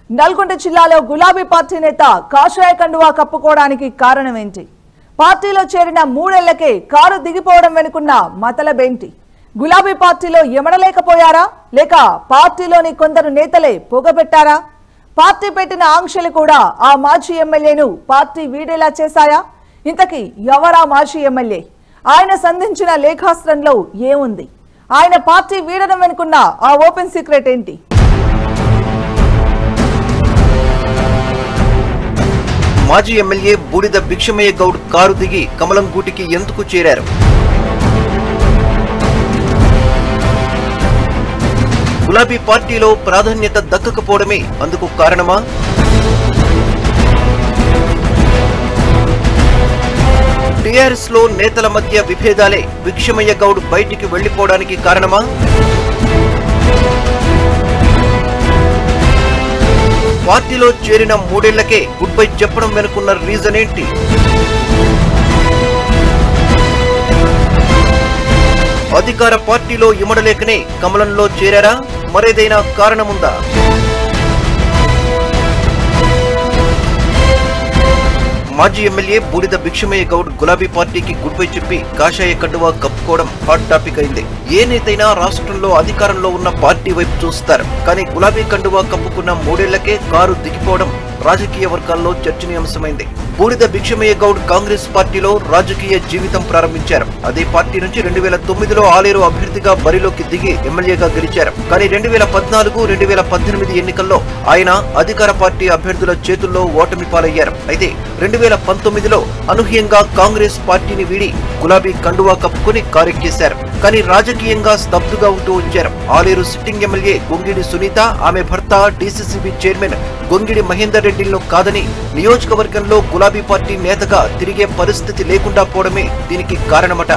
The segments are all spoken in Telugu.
నల్గొండ జిల్లాలో గులాబీ పార్టీ నేత కాషాయ కండువా కప్పుకోవడానికి కారణం ఏంటి పార్టీలో చేరిన మూడేళ్లకే కారు దిగిపోవడం వెనుకున్న మతలబేంటి గులాబీ పార్టీలో ఎమడలేకపోయారా లేక పార్టీలోని కొందరు నేతలే పొగబెట్టారా పార్టీ పెట్టిన ఆంక్షలు కూడా ఆ మాజీ ఎమ్మెల్యేను పార్టీ వీడేలా చేశాయా ఇంతకీ ఎవరా మాజీ ఎమ్మెల్యే ఆయన సంధించిన లేఖాస్త్రంలో ఏముంది ఆయన పార్టీ వీడడం వెనుకున్న ఆ ఓపెన్ సీక్రెట్ ఏంటి మాజీ ఎమ్మెల్యే బూడిద భిక్షమయ్య గౌడ్ కారు దిగి కమలం గూటికి ఎందుకు చేరారు గులాబీ పార్టీలో ప్రాధాన్యత దక్కకపోవడమే అందుకు కారణమా టీఆర్ఎస్ లో నేతల మధ్య విభేదాలే భిక్షమయ్య గౌడ్ బయటికి వెళ్లిపోవడానికి కారణమా పార్టీలో చేరిన మూడేళ్లకే గుడ్ బై చెప్పడం వెనుకున్న రీజన్ ఏంటి అధికార పార్టీలో ఇమడలేకనే కమలంలో చేరారా మరేదైనా కారణముందా మాజీ ఎమ్మెల్యే బూడిద భిక్షమయ్య గౌడ్ గులాబీ పార్టీకి గుడ్ బై చెప్పి కాషాయ కండువా కప్పుకోవడం హాట్ టాపిక్ అయింది ఏ నేతైనా రాష్ట్రంలో అధికారంలో ఉన్న పార్టీ వైపు చూస్తారు కానీ గులాబీ కండువా కప్పుకున్న మూడేళ్లకే కారు దిగిపోవడం రాజకీయ వర్గాల్లో చర్చనీయాంశమైంది బూడిద భిక్షమయ్య గౌడ్ కాంగ్రెస్ పార్టీలో రాజకీయ జీవితం ప్రారంభించారు అదే పార్టీ నుంచి రెండు వేల తొమ్మిదిలో ఆలేరు అభ్యర్థిగా బరిలోకి దిగి ఎమ్మెల్యేగా గెలిచారు కానీ రెండు వేల పద్నాలుగు రెండు వేల పద్దెనిమిది ఎన్నికల్లో ఆయన అధికార పార్టీ అభ్యర్థుల చేతుల్లో ఓటమి పాలయ్యారు అయితే రెండు వేల పంతొమ్మిదిలో అనూహ్యంగా కాంగ్రెస్ పార్టీని వీడి గులాబీ కండువా కప్పుకుని కారెక్కేశారు కానీ రాజకీయంగా స్తబ్దుగా ఉంటూ వచ్చారు ఆలేరు సిట్టింగ్ ఎమ్మెల్యే గొంగిడి సునీత ఆమె భర్త డీసీసీబీ చైర్మన్ గొంగిడి మహేందర్ రెడ్డిలను కాదని నియోజకవర్గంలో గులాబీ పార్టీ నేతగా తిరిగే పరిస్థితి లేకుండా పోవడమే దీనికి కారణమట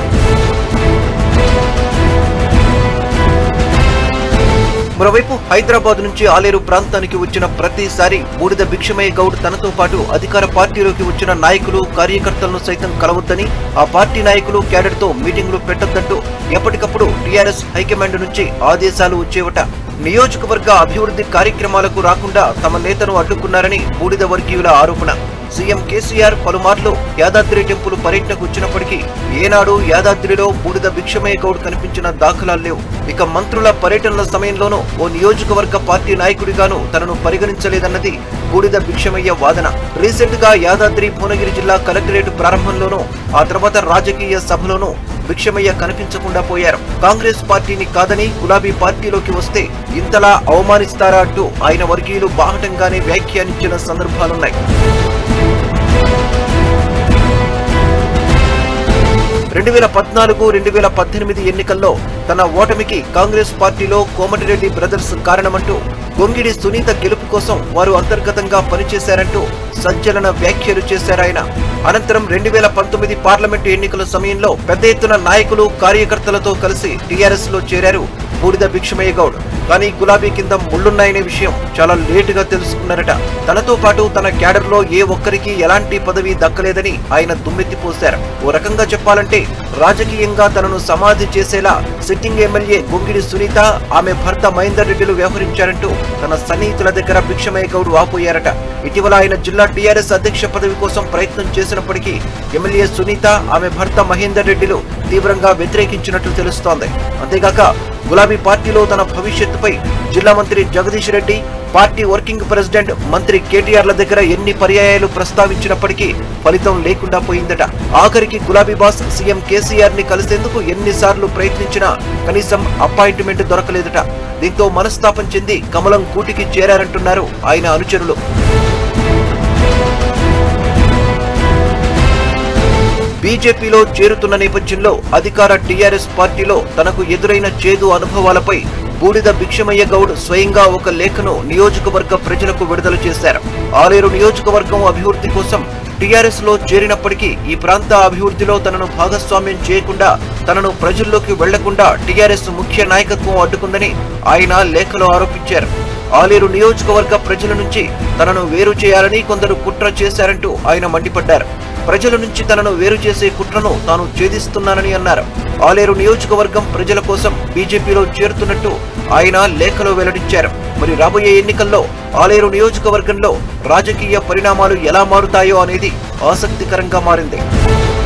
మరోవైపు హైదరాబాద్ నుంచి ఆలేరు ప్రాంతానికి వచ్చిన ప్రతిసారి బూడిద భిక్షమయ్య గౌడ్ తనతో పాటు అధికార పార్టీలోకి వచ్చిన నాయకులు కార్యకర్తలను సైతం కలవద్దని ఆ పార్టీ నాయకులు క్యాడర్తో మీటింగులు పెట్టొద్దంటూ ఎప్పటికప్పుడు టీఆర్ఎస్ హైకమాండ్ నుంచి ఆదేశాలు వచ్చేవట నియోజకవర్గ అభివృద్ధి కార్యక్రమాలకు రాకుండా తమ నేతను అడ్డుకున్నారని బూడిద వర్గీయుల ఆరోపణ సీఎం కేసీఆర్ పలుమార్లు యాదాద్రి టెంపుల్ పర్యటనకు వచ్చినప్పటికీ ఏనాడు యాదాద్రిలో బూడిద భిక్షమయ్య గౌడ్ కనిపించిన దాఖలాలు లేవు ఇక మంత్రుల పర్యటనల సమయంలోనూ ఓ నియోజకవర్గ పార్టీ నాయకుడిగాను తనను పరిగణించలేదన్నది బూడిద భిక్షమయ్య వాదన రీసెంట్ గా యాదాద్రి భువనగిరి జిల్లా కలెక్టరేట్ ప్రారంభంలోనూ ఆ తర్వాత రాజకీయ సభలోనూ భిక్షమయ్య కనిపించకుండా పోయారు కాంగ్రెస్ పార్టీని కాదని గులాబీ పార్టీలోకి వస్తే ఇంతలా అవమానిస్తారా అంటూ ఆయన వర్గీయులు బాహటంగానే వ్యాఖ్యానించిన సందర్భాలున్నాయి రెండు వేల పద్నాలుగు రెండు వేల పద్దెనిమిది ఎన్నికల్లో తన ఓటమికి కాంగ్రెస్ పార్టీలో కోమటిరెడ్డి బ్రదర్స్ కారణమంటూ గొంగిడి సునీత గెలుపు కోసం వారు అంతర్గతంగా పనిచేశారంటూ సంచలన వ్యాఖ్యలు చేశారాయన అనంతరం రెండు వేల పంతొమ్మిది పార్లమెంటు ఎన్నికల సమయంలో పెద్ద ఎత్తున నాయకులు కార్యకర్తలతో కలిసి టీఆర్ఎస్ లో చేరారు బూడిద భిక్షమయ్య గౌడ్ కానీ గులాబీ కింద ముళ్లున్నాయనే విషయం చాలా లేటుగా తెలుసుకున్నారట తనతో పాటు తన క్యాడర్ లో ఏ ఒక్కరికి ఎలాంటి పదవి దక్కలేదని ఆయన దుమ్మెత్తిపోశారు ఓ రకంగా చెప్పాలంటే రాజకీయంగా తనను సమాధి చేసేలా సిట్టింగ్ ఎమ్మెల్యే గొంగిడి సునీత ఆమె భర్త మహేందర్ రెడ్డిలు వ్యవహరించారంటూ తన సన్నిహితుల దగ్గర భిక్షమయ్య గౌడ్ వాపోయారట ఇటీవల ఆయన జిల్లా టీఆర్ఎస్ అధ్యక్ష పదవి కోసం ప్రయత్నం చేసినప్పటికీ ఎమ్మెల్యే సునీత ఆమె భర్త మహేందర్ రెడ్డిలు తీవ్రంగా వ్యతిరేకించినట్లు తెలుస్తోంది అంతేగాక గులాబీ పార్టీలో తన భవిష్యత్తుపై జిల్లా మంత్రి Jagadish Reddy party working president మంత్రి కేటీఆర్ల దగ్గర ఎన్ని పర్యాయాలు ప్రస్తావించినప్పటికీ ఫలితం లేకుండా పోయిందట ఆఖరికి గులాబీ బాస్ సీఎం కేసీఆర్ ని కలిసేందుకు ఎన్నిసార్లు ప్రయత్నించినా కనీసం అపాయింట్మెంట్ దొరకలేదట దీంతో మనస్తాపం చెంది కమలం కూటికి చేరారంటున్నారు ఆయన అనుచరులు బీజేపీలో చేరుతున్న నేపథ్యంలో అధికార టీఆర్ఎస్ పార్టీలో తనకు ఎదురైన చేదు అనుభవాలపై బూడిద భిక్షమయ్య గౌడ్ స్వయంగా ఒక లేఖను నియోజకవర్గ ప్రజలకు విడుదల చేశారు ఆలేరు నియోజకవర్గం అభివృద్ధి కోసం టీఆర్ఎస్ లో చేరినప్పటికీ ఈ ప్రాంత అభివృద్ధిలో తనను భాగస్వామ్యం చేయకుండా తనను ప్రజల్లోకి వెళ్లకుండా టీఆర్ఎస్ ముఖ్య నాయకత్వం అడ్డుకుందని ఆయన లేఖలో ఆరోపించారు ఆలేరు నియోజకవర్గ ప్రజల నుంచి తనను వేరు చేయాలని కొందరు కుట్ర చేశారంటూ ఆయన మండిపడ్డారు ప్రజల నుంచి తనను వేరు చేసే కుట్రను తాను ఛేదిస్తున్నానని అన్నారు ఆలేరు నియోజకవర్గం ప్రజల కోసం బీజేపీలో చేరుతున్నట్టు ఆయన లేఖలో వెల్లడించారు మరి రాబోయే ఎన్నికల్లో ఆలేరు నియోజకవర్గంలో రాజకీయ పరిణామాలు ఎలా మారుతాయో అనేది ఆసక్తికరంగా మారింది